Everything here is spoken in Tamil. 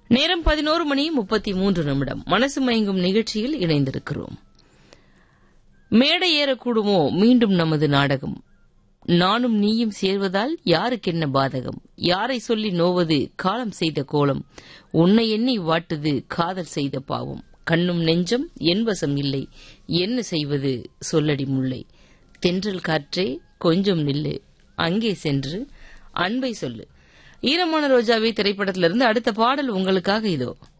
நேரம் பதினோரு மணி முப்பத்தி மூன்று நிமிடம் மனசு மயங்கும் நிகழ்ச்சியில் இணைந்திருக்கிறோம் மேடை ஏறக்கூடுமோ மீண்டும் நமது நாடகம் நானும் நீயும் சேர்வதால் யாருக்கென்ன பாதகம் யாரை சொல்லி நோவது காலம் செய்த கோலம் உன்னை எண்ணி வாட்டுது காதல் செய்த பாவம் கண்ணும் நெஞ்சம் என்வசம் இல்லை என்ன செய்வது சொல்லடி முல்லை தென்றல் காற்றே கொஞ்சம் நில்லு அங்கே சென்று அன்பை சொல்லு ஈரமான ரோஜாவே திரைப்படத்திலிருந்து அடுத்த பாடல் உங்களுக்காக இதோ